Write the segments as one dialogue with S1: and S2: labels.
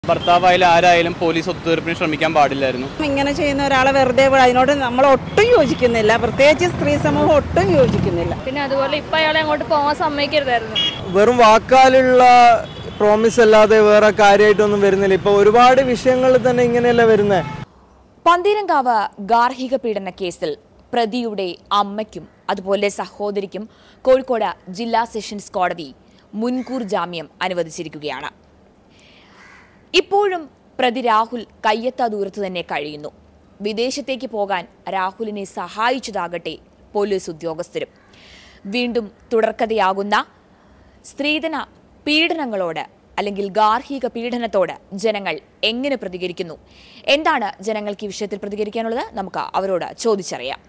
S1: ഭർത്താവായാലും ആരായാലും പോലീസ് ഒത്തുതീർപ്പിന് ശ്രമിക്കാൻ പാടില്ലായിരുന്നു
S2: ഇങ്ങനെ ചെയ്യുന്ന ഒരാളെ വെറുതെ വിടുക അതിനോട് നമ്മൾ ഒട്ടും യോജിക്കുന്നില്ല പ്രത്യേകിച്ച് സ്ത്രീ സമൂഹം ഒട്ടും യോജിക്കുന്നില്ല
S3: പിന്നെ അതുപോലെ ഇപ്പം അയാളെ അങ്ങോട്ട് പോകാൻ സമ്മതിക്കരുതായിരുന്നു
S4: വെറും വാക്കാലുള്ള പ്രോമിസ് അല്ലാതെ വേറെ കാര്യമായിട്ടൊന്നും വരുന്നില്ല ഇപ്പൊ ഒരുപാട് വിഷയങ്ങൾ തന്നെ ഇങ്ങനെയല്ല വരുന്നത്
S5: പന്തീരങ്കാവ് ഗാർഹിക പീഡന കേസിൽ പ്രതിയുടെ അമ്മയ്ക്കും അതുപോലെ സഹോദരിക്കും കോഴിക്കോട് ജില്ലാ സെഷൻസ് കോടതി മുൻകൂർ ജാമ്യം അനുവദിച്ചിരിക്കുകയാണ് ഇപ്പോഴും പ്രതി രാഹുൽ കയ്യെത്താ ദൂരത്ത് തന്നെ കഴിയുന്നു വിദേശത്തേക്ക് പോകാൻ രാഹുലിനെ സഹായിച്ചതാകട്ടെ പോലീസ് ഉദ്യോഗസ്ഥരും വീണ്ടും തുടർക്കഥയാകുന്ന സ്ത്രീധന പീഡനങ്ങളോട് അല്ലെങ്കിൽ ഗാർഹിക പീഡനത്തോട് ജനങ്ങൾ എങ്ങനെ പ്രതികരിക്കുന്നു എന്താണ് ജനങ്ങൾക്ക് ഈ വിഷയത്തിൽ പ്രതികരിക്കാനുള്ളത് നമുക്ക് അവരോട് ചോദിച്ചറിയാം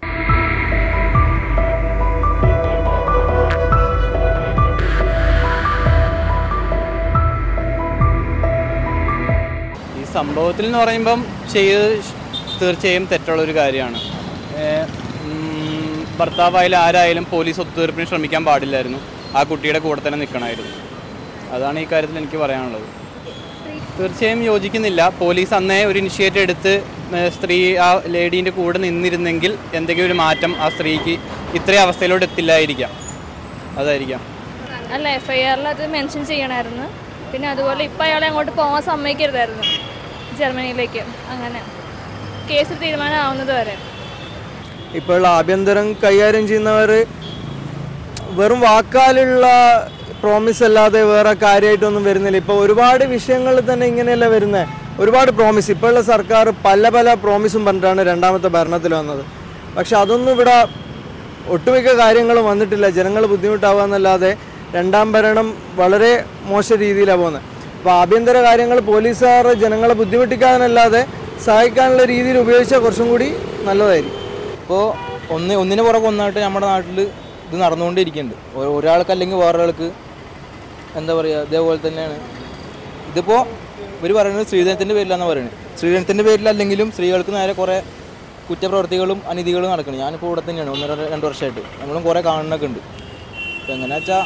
S1: ഈ സംഭവത്തിൽ എന്ന് പറയുമ്പം ചെയ്ത് തീർച്ചയായും തെറ്റുള്ള ഒരു കാര്യമാണ് ഏഹ്, ഉം, ഭർത്താവായാലും ആരായാലും പോലീസ് ഒത്തുതീർപ്പിന് ശ്രമിക്കാൻ പാടില്ലായിരുന്നു ആ കുട്ടിയുടെ കൂടെ തന്നെ നിൽക്കണമായിരുന്നു അതാണ് ഈ കാര്യത്തിൽ എനിക്ക് പറയാനുള്ളത് തീർച്ചയായും യോജിക്കുന്നില്ല പോലീസ് അന്നേ ഒരു ഇനിഷ്യേറ്റീവ് എടുത്ത് ഏഹ്, സ്ത്രീ ആ ലേഡീൻ്റെ കൂടെ നിന്നിരുന്നെങ്കിൽ എന്തെങ്കിലും ഒരു മാറ്റം ആ സ്ത്രീക്ക് ഇത്രയും അവസ്ഥയിലോട്ട് എത്തില്ലായിരിക്കാം അതായിരിക്കാം
S3: അല്ല എഫ് ഐ ആറിൽ അത് മെൻഷൻ ചെയ്യണമായിരുന്നു പിന്നെ അതുപോലെ ഇപ്പം അയാളെ അങ്ങോട്ട് പോകാൻ സമ്മതിക്കരുതായിരുന്നു ജർമ്മനിയിലേക്ക് അങ്ങനെ കേസ് തീരുമാനമാവുന്നത് വരെ
S4: ഇപ്പോൾ ആഭ്യന്തരം കൈകാര്യം ചെയ്യുന്നവർ വെറും വാക്കാലുള്ള പ്രോമിസ് അല്ലാതെ വേറെ കാര്യമായിട്ടൊന്നും വരുന്നില്ല ഇപ്പോൾ ഒരുപാട് വിഷയങ്ങൾ തന്നെ ഇങ്ങനെയല്ല വരുന്നത് ഒരുപാട് പ്രോമിസ് ഇപ്പോഴുള്ള സർക്കാർ പല പല പ്രോമിസും പറഞ്ഞിട്ടാണ് രണ്ടാമത്തെ ഭരണത്തിൽ വന്നത് പക്ഷെ അതൊന്നും ഇവിടെ ഒട്ടുമിക്ക കാര്യങ്ങളും വന്നിട്ടില്ല ജനങ്ങൾ ബുദ്ധിമുട്ടാവുക എന്നല്ലാതെ രണ്ടാം ഭരണം വളരെ മോശം രീതിയിലാണ് പോകുന്നത് അപ്പോൾ ആഭ്യന്തര കാര്യങ്ങൾ പോലീസുകാർ ജനങ്ങളെ ബുദ്ധിമുട്ടിക്കാനല്ലാതെ സഹായിക്കാനുള്ള രീതിയിൽ ഉപയോഗിച്ചാൽ കുറച്ചും കൂടി നല്ലതായിരിക്കും
S6: ഇപ്പോൾ ഒന്ന് ഒന്നിന് പുറകെ ഒന്നായിട്ട് നമ്മുടെ നാട്ടിൽ ഇത് നടന്നുകൊണ്ടിരിക്കുന്നുണ്ട് ഒ- ഒരാൾക്ക് വേറൊരാൾക്ക് എന്താ പറയുക ഇതേപോലെ തന്നെയാണ് ഇതിപ്പോൾ ഇവർ പറയുന്നത് സ്ത്രീധനത്തിൻ്റെ പേരിലാണെന്ന് പറയുന്നത് സ്ത്രീധനത്തിൻ്റെ പേരിലല്ലെങ്കിലും സ്ത്രീകൾക്ക് നേരെ കുറേ കുറ്റപ്രവൃത്തികളും അനീതികളും നടക്കണം ഞാനിപ്പോൾ ഇവിടെ തന്നെയാണ് ഒന്നര രണ്ട് വർഷമായിട്ട് നമ്മളും കുറേ കാണുന്നൊക്കെ ഉണ്ട് ഇപ്പം എങ്ങനെയാ വെച്ചാൽ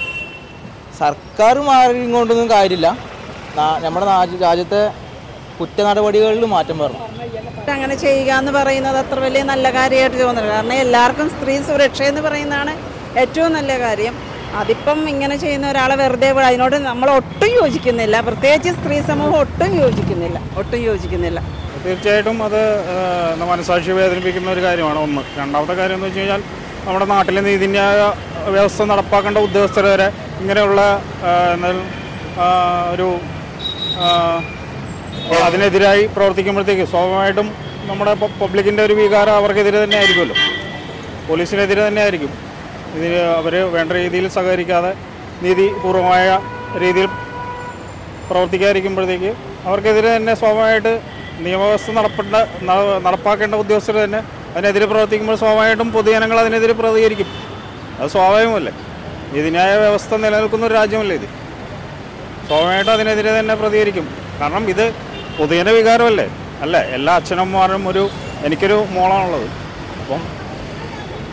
S6: സർക്കാർ മാറി കൊണ്ടൊന്നും കാര്യമില്ല നാ- നമ്മുടെ നാ- രാജ്യത്തെ കുറ്റ നടപടികളിൽ മാറ്റം വരണം
S2: അങ്ങനെ ചെയ്യുക എന്ന് പറയുന്നത് അത്ര വലിയ നല്ല കാര്യമായിട്ട് തോന്നുന്നില്ല കാരണം എല്ലാവർക്കും സ്ത്രീ സുരക്ഷ എന്ന് പറയുന്നതാണ് ഏറ്റവും നല്ല കാര്യം അതിപ്പം ഇങ്ങനെ ചെയ്യുന്ന ഒരാളെ വെറുതെ വിടുക അതിനോട് നമ്മൾ ഒട്ടും യോജിക്കുന്നില്ല പ്രത്യേകിച്ച് സ്ത്രീ സമൂഹം ഒട്ടും യോജിക്കുന്നില്ല ഒട്ടും യോജിക്കുന്നില്ല
S7: തീർച്ചയായിട്ടും അത് ഏഹ്, മനസാക്ഷി വേദനിപ്പിക്കുന്ന ഒരു കാര്യമാണ് ഒന്ന് രണ്ടാമത്തെ കാര്യം എന്ന് വെച്ച് കഴിഞ്ഞാൽ നമ്മുടെ നാട്ടിലെ നീതിന്യായ വ്യവസ്ഥ നടപ്പാക്കേണ്ട ഉദ്യോഗസ്ഥർ വരെ ഇങ്ങനെയുള്ള ഏഹ്, എന്നാൽ, ആ, ഒരു ആ, അതിനെതിരായി പ്രവർത്തിക്കുമ്പോഴത്തേക്ക് സ്വാഭാവികമായിട്ടും നമ്മുടെ പ- പബ്ലിക്കിൻ്റെ ഒരു വികാരം അവർക്കെതിരെ തന്നെ ആയിരിക്കുമല്ലോ പോലീസിനെതിരെ തന്നെ ആയിരിക്കും ഇതിന് അവർ വേണ്ട രീതിയിൽ സഹകരിക്കാതെ നീതിപൂർവമായ രീതിയിൽ പ്രവർത്തിക്കാതിരിക്കുമ്പോഴത്തേക്ക് അവർക്കെതിരെ തന്നെ സ്വാഭാവികമായിട്ട് നിയമവ്യവസ്ഥ നടപ്പേണ്ട ന- നടപ്പാക്കേണ്ട ഉദ്യോഗസ്ഥർ തന്നെ അതിനെതിരെ പ്രവർത്തിക്കുമ്പോൾ സ്വാഭാവികമായിട്ടും പൊതുജനങ്ങൾ അതിനെതിരെ പ്രതികരിക്കും അത് സ്വാഭാവികമല്ലേ നീതിന്യായ വ്യവസ്ഥ നിലനിൽക്കുന്ന ഒരു രാജ്യമല്ലേ ഇത് സ്വാഭാവികമായിട്ടും അതിനെതിരെ തന്നെ പ്രതികരിക്കും കാരണം ഇത് പൊതുജന വികാരമല്ലേ അല്ലേ എല്ലാ അച്ഛനമ്മമാരും ഒരു എനിക്കൊരു മോളാണുള്ളത് അപ്പം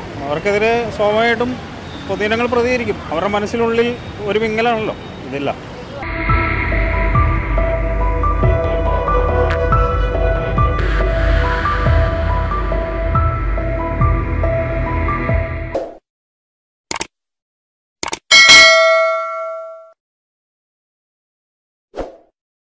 S7: അവർക്കെതിരെ സ്വാഭാവികമായിട്ടും പൊതുജനങ്ങൾ പ്രതികരിക്കും അവരുടെ മനസ്സിനുള്ളിൽ ഒരു വിങ്ങലാണല്ലോ ഇതില്ല